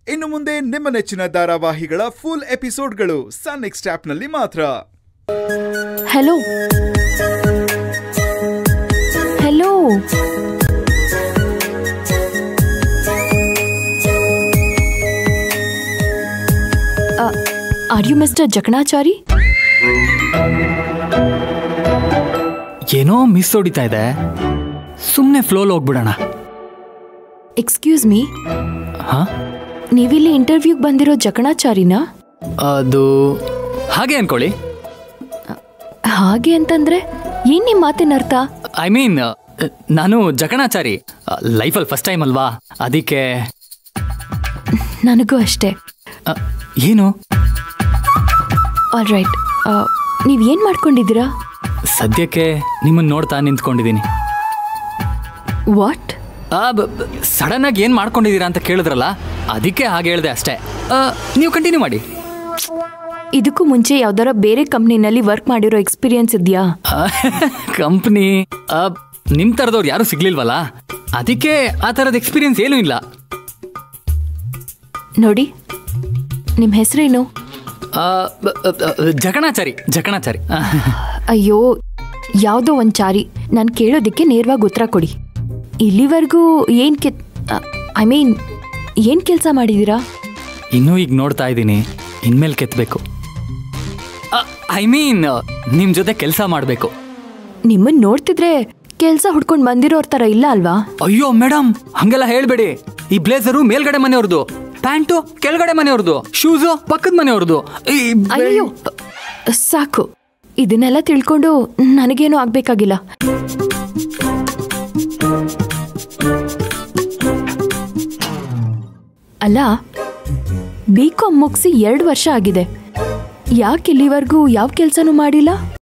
ಇನ್ನು ಮುಂದೆ ನಿಮ್ಮ ನೆಚ್ಚಿನ ಧಾರಾವಾಹಿಗಳ ಫುಲ್ ಎಪಿಸೋಡ್ಗಳು ಸನ್ ನೆಕ್ಸ್ಟ್ ಆಪ್ನಲ್ಲಿ ಮಾತ್ರ hello hello are you mister Jakanachari ಏನೋ ಮಿಸ್ ಹೊಡಿತಾ ಇದೆ ಸುಮ್ಮನೆ ಫ್ಲೋಲ್ ಹೋಗ್ಬಿಡೋಣ ಎಕ್ಸ್ಕ್ಯೂಸ್ ಮೀ ಹಾ ನೀವಿಲ್ಲಿ ಇಂಟರ್ವ್ಯೂಗೆ ಬಂದಿರೋ ಜಕಣಾಚಾರಿನಾ ಅದು ಹಾಗೆ ಅನ್ಕೊಳ್ಳಿ ಹಾಗೆ ಅಂತಂದ್ರೆ ಏನ್ ನಿಮ್ಮ ಮಾತಿನ ಅರ್ಥ ಐ ಮೀನ್ ನಾನು ಜಕಣಾಚಾರಿ ಲೈಫಲ್ಲಿ ಫಸ್ಟ್ ಟೈಮ್ ಅಲ್ವಾ ಅದಕ್ಕೆ ನನಗೂ ಅಷ್ಟೇ ಅ, ಏನು ಆಲ್ ರೈಟ್ ನೀವು ಏನು ಮಾಡ್ಕೊಂಡಿದ್ದೀರಾ ಸದ್ಯಕ್ಕೆ ನಿಮ್ಮನ್ನ ನೋಡ್ತಾ ನಿಂತ್ಕೊಂಡಿದ್ದೀನಿ ವಾಟ್ ಸಡನ್ ಆಗಿ ಏನು ಮಾಡ್ಕೊಂಡಿದ್ದೀರಾ ಅಂತ ಕೇಳಿದ್ರಲ್ಲ ಅದಕ್ಕೆ ಹಾಗೆ ಹೇಳಿದೆ ಅಷ್ಟೇ ಆ, ನೀವು ಕಂಟಿನ್ಯೂ ಮಾಡಿ ಇದಕ್ಕೂ ಮುಂಚೆ ಯಾವ್ದಾರ ಬೇರೆ ಕಂಪ್ನಿನಲ್ಲಿ ವರ್ಕ್ ಮಾಡಿರೋ ಎಕ್ಸ್ಪೀರಿಯನ್ಸ್ ಇದೆಯಾ ಕಂಪ್ನಿ ನಿಮ್ಮ ಥರದವ್ರು ಯಾರೂ ಸಿಗ್ಲಿಲ್ವಲ್ಲ ಅದಕ್ಕೆ ಆ ಥರದ ಎಕ್ಸ್ಪೀರಿಯನ್ಸ್ ಏನೂ ಇಲ್ಲ ನೋಡಿ ನಿಮ್ಮ ಹೆಸರೇನು ಆ, ಬ- ಬ- ಜಕಣಾಚಾರಿ ಜಕಣಾಚಾರಿ ಆ, ಅಯ್ಯೋ ಯಾವುದೋ ಒಂದು ಚಾರಿ ನಾನು ಕೇಳೋದಕ್ಕೆ ನೇರವಾಗಿ ಉತ್ತರ ಕೊಡಿ ಇಲ್ಲಿವರೆಗೂ ಏನು ಕೆ ಐ ಮೀನ್ ಏನು ಕೆಲಸ ಮಾಡಿದ್ದೀರಾ ಇನ್ನೂ ಈಗ ನೋಡ್ತಾ ಇದ್ದೀನಿ ಇನ್ಮೇಲೆ ಕೆತ್ತಬೇಕು ಐ ಮೀನ್ ನಿಮ್ಮ ಜೊತೆ ಕೆಲಸ ಮಾಡಬೇಕು ನಿಮ್ಮನ್ನು ನೋಡ್ತಿದ್ರೆ ಕೆಲಸ ಹುಡ್ಕೊಂಡು ಬಂದಿರೋರ್ ಥರ ಇಲ್ಲ ಅಲ್ವಾ ಅಯ್ಯೋ ಮೇಡಮ್ ಹಂಗೆಲ್ಲ ಹೇಳ್ಬೇಡಿ ಈ ಬ್ಲೇಸರು ಮೇಲ್ಗಡೆ ಮನೆಯವ್ರದ್ದು ಪ್ಯಾಂಟು ಕೆಳಗಡೆ ಮನೆಯವ್ರದ್ದು ಶೂಸು ಪಕ್ಕದ ಮನೆಯವ್ರದ್ದು ಈ ಬೆ- ಅಯ್ಯೋ ಸಾಕು ಇದನ್ನೆಲ್ಲ ತಿಳ್ಕೊಂಡು ನನಗೇನು ಆಗ್ಬೇಕಾಗಿಲ್ಲ ಅಲ್ಲ ಬಿ ಕಾಮ್ ಮುಗಿಸಿ ಎರಡು ವರ್ಷ ಆಗಿದೆ ಯಾಕೆ ಇಲ್ಲಿವರೆಗೂ ಯಾವ ಕೆಲಸನೂ ಮಾಡಿಲ್ಲ